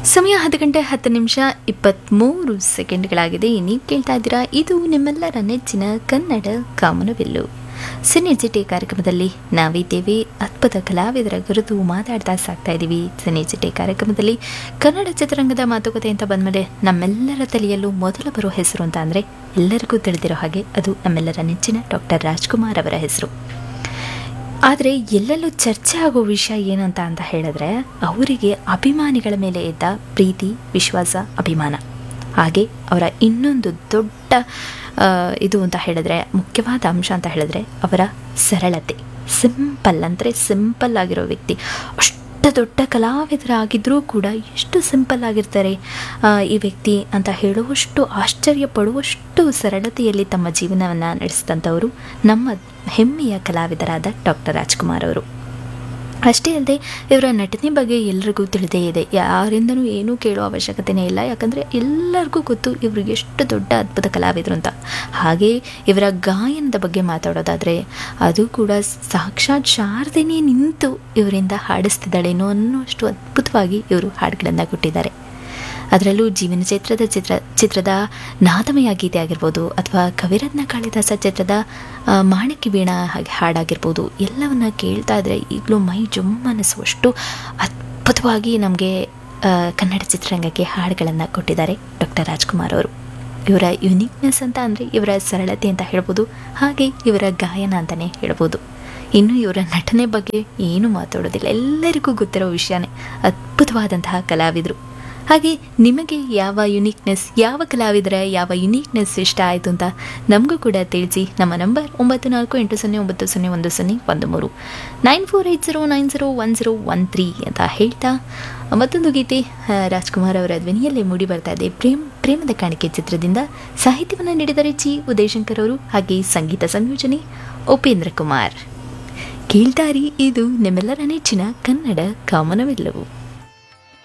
ಸಮಯ ಹತ್ತು ಗಂಟೆ ಹತ್ತು ನಿಮಿಷ ಇಪ್ಪತ್ತ್ಮೂರು ಸೆಕೆಂಡ್ಗಳಾಗಿದೆ ನೀವು ಕೇಳ್ತಾ ಇದ್ದೀರಾ ಇದು ನಿಮ್ಮೆಲ್ಲರ ನೆಚ್ಚಿನ ಕನ್ನಡ ಕಾಮನವೆಲ್ಲು ಸಿನಿಜಿಟಿ ಕಾರ್ಯಕ್ರಮದಲ್ಲಿ ನಾವಿದ್ದೇವೆ ಅದ್ಭುತ ಕಲಾವಿದರ ಕುರಿತು ಮಾತಾಡ್ತಾ ಸಾಕ್ತಾ ಇದ್ದೀವಿ ಸಿನಿಜಿಟಿ ಕಾರ್ಯಕ್ರಮದಲ್ಲಿ ಕನ್ನಡ ಚಿತ್ರರಂಗದ ಮಾತುಕತೆ ಅಂತ ಬಂದಮೇಲೆ ನಮ್ಮೆಲ್ಲರ ತಲೆಯಲ್ಲೂ ಮೊದಲ ಬರೋ ಹೆಸರು ಅಂತ ಅಂದರೆ ಎಲ್ಲರಿಗೂ ತಿಳಿದಿರೋ ಹಾಗೆ ಅದು ನಮ್ಮೆಲ್ಲರ ನೆಚ್ಚಿನ ಡಾಕ್ಟರ್ ರಾಜ್ಕುಮಾರ್ ಅವರ ಹೆಸರು ಆದರೆ ಎಲ್ಲೆಲ್ಲೂ ಚರ್ಚೆ ಆಗೋ ವಿಷಯ ಏನಂತ ಅಂತ ಹೇಳಿದ್ರೆ ಅವರಿಗೆ ಅಭಿಮಾನಿಗಳ ಮೇಲೆ ಇದ್ದ ಪ್ರೀತಿ ವಿಶ್ವಾಸ ಅಭಿಮಾನ ಹಾಗೆ ಅವರ ಇನ್ನೊಂದು ದೊಡ್ಡ ಆ, ಇದು ಅಂತ ಹೇಳಿದ್ರೆ ಮುಖ್ಯವಾದ ಅಂಶ ಅಂತ ಹೇಳಿದ್ರೆ ಅವರ ಸರಳತೆ ಸಿಂಪಲ್ ಅಂದರೆ ಸಿಂಪಲ್ ಆಗಿರೋ ವ್ಯಕ್ತಿ ಅಷ್ಟು ದೊಡ್ಡ ಕಲಾವಿದರಾಗಿದ್ದರೂ ಕೂಡ ಎಷ್ಟು ಸಿಂಪಲ್ ಆಗಿರ್ತಾರೆ ಆ, ಈ ವ್ಯಕ್ತಿ ಅಂತ ಹೇಳುವಷ್ಟು ಆಶ್ಚರ್ಯ ಪಡುವಷ್ಟು ಸರಳತೆಯಲ್ಲಿ ತಮ್ಮ ಜೀವನವನ್ನು ನಡೆಸಿದಂಥವರು ನಮ್ಮ ಹೆಮ್ಮೆಯ ಕಲಾವಿದರಾದ ಡಾಕ್ಟರ್ ರಾಜ್ಕುಮಾರ್ ಅವರು ಅಷ್ಟೇ ಅಲ್ಲದೆ ಇವರ ನಟನೆ ಬಗ್ಗೆ ಎಲ್ರಿಗೂ ತಿಳಿದೇ ಇದೆ ಯಾರಿಂದನೂ ಏನೂ ಕೇಳೋ ಅವಶ್ಯಕತೆನೇ ಇಲ್ಲ ಯಾಕಂದರೆ ಎಲ್ಲರಿಗೂ ಗೊತ್ತು ಇವರು ಎಷ್ಟು ದೊಡ್ಡ ಅದ್ಭುತ ಕಲಾವಿದರು ಅಂತ ಹಾಗೆ ಇವರ ಗಾಯನದ ಬಗ್ಗೆ ಮಾತಾಡೋದಾದರೆ ಅದು ಕೂಡ ಸಾಕ್ಷಾತ್ ಶಾರದೆನೇ ನಿಂತು ಇವರಿಂದ ಹಾಡಿಸ್ತಿದ್ದಾಳೇನೋ ಅನ್ನೋಷ್ಟು ಅದ್ಭುತವಾಗಿ ಇವರು ಹಾಡುಗಳನ್ನು ಕೊಟ್ಟಿದ್ದಾರೆ ಅದರಲ್ಲೂ ಜೀವನ ಚಿತ್ರದ ಚಿತ್ರ ಚಿತ್ರದ ನಾದಮಯ ಗೀತೆ ಆಗಿರ್ಬೋದು ಅಥವಾ ಕವಿರತ್ನ ಕಾಳಿದಾಸ ಚಿತ್ರದ ಆ, ಮಾಣಿಕ್ಯ ವೀಣಾ ಹಾಗೆ ಹಾಡಾಗಿರ್ಬೋದು ಎಲ್ಲವನ್ನ ಕೇಳ್ತಾ ಇದ್ರೆ ಈಗಲೂ ಮೈ ಜುಮ್ಮನಿಸುವಷ್ಟು ಅದ್ಭುತವಾಗಿ ನಮಗೆ ಕನ್ನಡ ಚಿತ್ರರಂಗಕ್ಕೆ ಹಾಡುಗಳನ್ನು ಕೊಟ್ಟಿದ್ದಾರೆ ಡಾಕ್ಟರ್ ರಾಜ್ಕುಮಾರ್ ಅವರು ಇವರ ಯುನಿಕ್ನೆಸ್ ಅಂತ ಅಂದರೆ ಇವರ ಸರಳತೆ ಅಂತ ಹೇಳ್ಬೋದು ಹಾಗೆ ಇವರ ಗಾಯನ ಅಂತಲೇ ಹೇಳ್ಬೋದು ಇನ್ನು ಇವರ ನಟನೆ ಬಗ್ಗೆ ಏನು ಮಾತಾಡೋದಿಲ್ಲ ಎಲ್ಲರಿಗೂ ಗೊತ್ತಿರೋ ವಿಷಯನೇ ಅದ್ಭುತವಾದಂತಹ ಕಲಾವಿದರು ಹಾಗೆ ನಿಮಗೆ ಯಾವ ಯುನೀಕ್ನೆಸ್ ಯಾವ ಕಲಾವಿದರ ಯಾವ ಯುನೀಕ್ನೆಸ್ ಇಷ್ಟ ಆಯಿತು ಅಂತ ನಮಗೂ ಕೂಡ ತಿಳಿಸಿ ನಮ್ಮ ನಂಬರ್ ಒಂಬತ್ತು ನಾಲ್ಕು ಎಂಟು ಸೊನ್ನೆ ಒಂಬತ್ತು ಸೊನ್ನೆ ಒಂದು ಸೊನ್ನೆ ಒಂದು ಮೂರು nine four eight zero nine zero one zero one three ಅಂತ ಹೇಳ್ತಾ ಮತ್ತೊಂದು ಗೀತೆ ಆ, ರಾಜ್ಕುಮಾರ್ ಅವರ ಧ್ವನಿಯಲ್ಲೇ ಮೂಡಿ ಬರ್ತಾ ಇದೆ ಪ್ರೇಮ್ ಪ್ರೇಮದ ಕಾಣಿಕೆ ಚಿತ್ರದಿಂದ ಸಾಹಿತ್ಯವನ್ನು ನೀಡಿದರೆ ಜಿ ಉದಯಶಂಕರ್ ಅವರು ಹಾಗೆ ಸಂಗೀತ ಸಂಯೋಜನೆ ಉಪೇಂದ್ರ ಕುಮಾರ್ ಕೇಳ್ತಾರಿ ಇದು ನಿಮ್ಮೆಲ್ಲರ ನೆಚ್ಚಿನ ಕನ್ನಡ ಕಾಮನವೆಲ್ಲವು